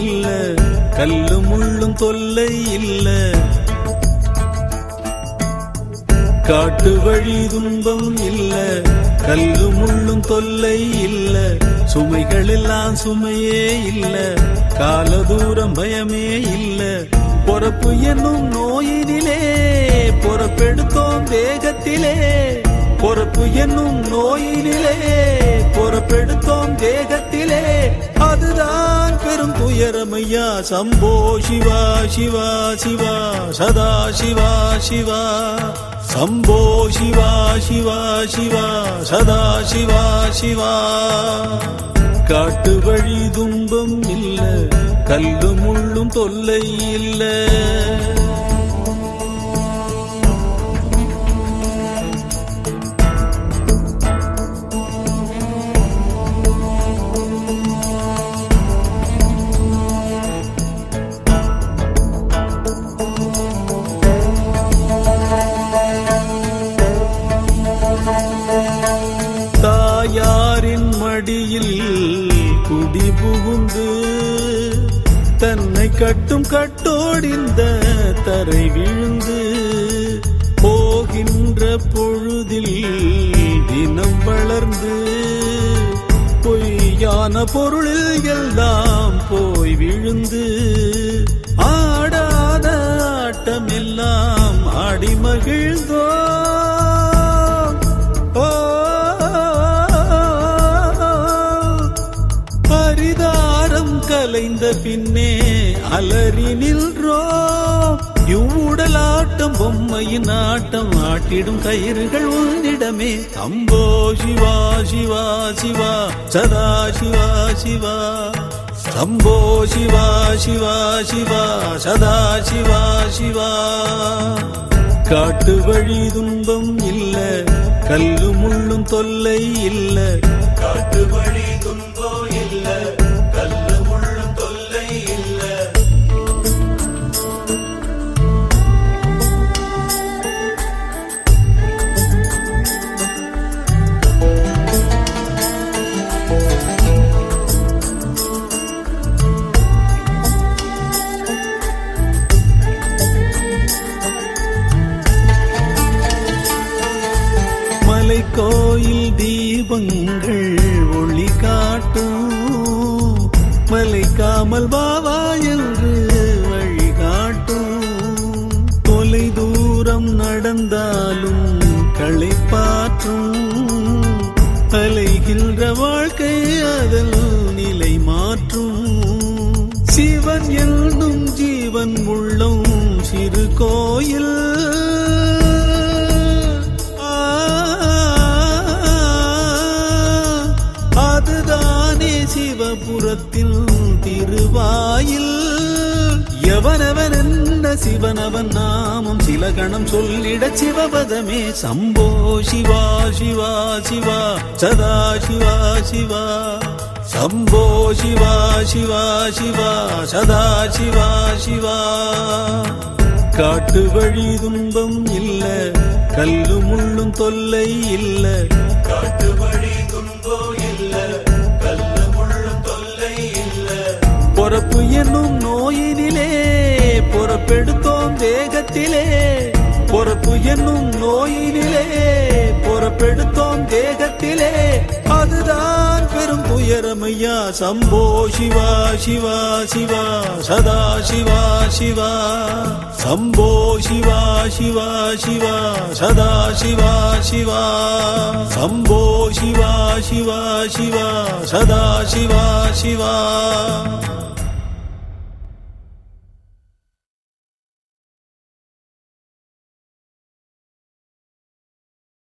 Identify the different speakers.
Speaker 1: இல்ல கல்லும் முள்ளும் தொல்லை இல்ல காட்டு வழி துன்பம் இல்ல கல்லும் முள்ளும் தொல்லை இல்ல சுமைகள் எல்லாம் சுமையே இல்ல கால தூரம் பயமே இல்ல பொறப்பு என்னும் நோயினிலே பொறப்பெடுத்தோம் தேகத்திலே பொறப்பு என்னும் நோயினிலே பொறப்பெடுத்தோம் தேகத்திலே அதுதான் பெரும் துயரமையா சம்போ சிவா சிவா சிவா சதா சிவா சிவா சம்போ சிவா சிவா சிவா சதா சிவா சிவா காட்டு வழி துன்பம் இல்ல கல்லு முள்ளும் தொல்லை இல்ல தாயாரின் மடியில் குடி புகுந்து தன்னை கட்டும் கட்டோடிந்த தரை விழுந்து போகின்ற பொழுதில் தினம் வளர்ந்து பொய்யான பொருளில் எல்லாம் போய் விழுந்து ஆடாத ஆட்டமெல்லாம் ஆடி மகிழ்ந்தோ பரிதாரம் கலைந்த பின்னே அலறி நின்றோம் இவ்வுடலாட்டம் பொம்மையின் ஆட்டம் ஆட்டிடும் கயிறுகள் உன்னிடமே அம்போ சிவா சிவா சிவா சதா சிவா சிவா சம்போ சிவா சிவா சிவா சதா சிவா சிவா காட்டு வழி துன்பம் இல்ல கல்லு முள்ளும் தொல்லை இல்ல காட்டு வழி துன்பம் இல்ல கல்லு முள்ளும் தொல்லை இல்ல மலை கோயில் தீபங்கள் ஒளி காட்டும் மலைக்காமல் பாவா என்று வழிகாட்டும் தொலை தூரம் நடந்தாலும் களைப்பாற்றும் அலைகின்ற வாழ்க்கை அதல் நிலை மாற்றும் சிவன் என்னும் ஜீவன் உள்ளம் சிறு கோயில் அதுதானே சிவபுரத்தில் திருவாயில் எவனவன் என்ன சிவனவன் நாமம் சில கணம் சொல்லிட சிவபதமே சம்போ சிவா சிவா சிவா சதா சிவா சிவா சம்போ சிவா சிவா சிவா சதா சிவா சிவா காட்டு வழி துன்பம் இல்ல கல்லு முள்ளும் தொல்லை இல்ல காட்டு வழி துன்பம் இல்ல கல்லு முள்ளும் தொல்லை இல்ல பொறப்பு என்னும் நோயினிலே பொறப்பெடுத்தோம் தேகத்திலே பொறப்பு என்னும் நோயினிலே பொறப்பெடுத்தோம் தேகத்திலே அதுதான் பெரும் துயரமையா சம்போ சிவா சிவா சிவா சதா சிவா சிவா சம்போ சிவா சிவா சிவா சதா சிவா சிவா சம்போ சிவா சிவா சிவா சதா சிவா சிவா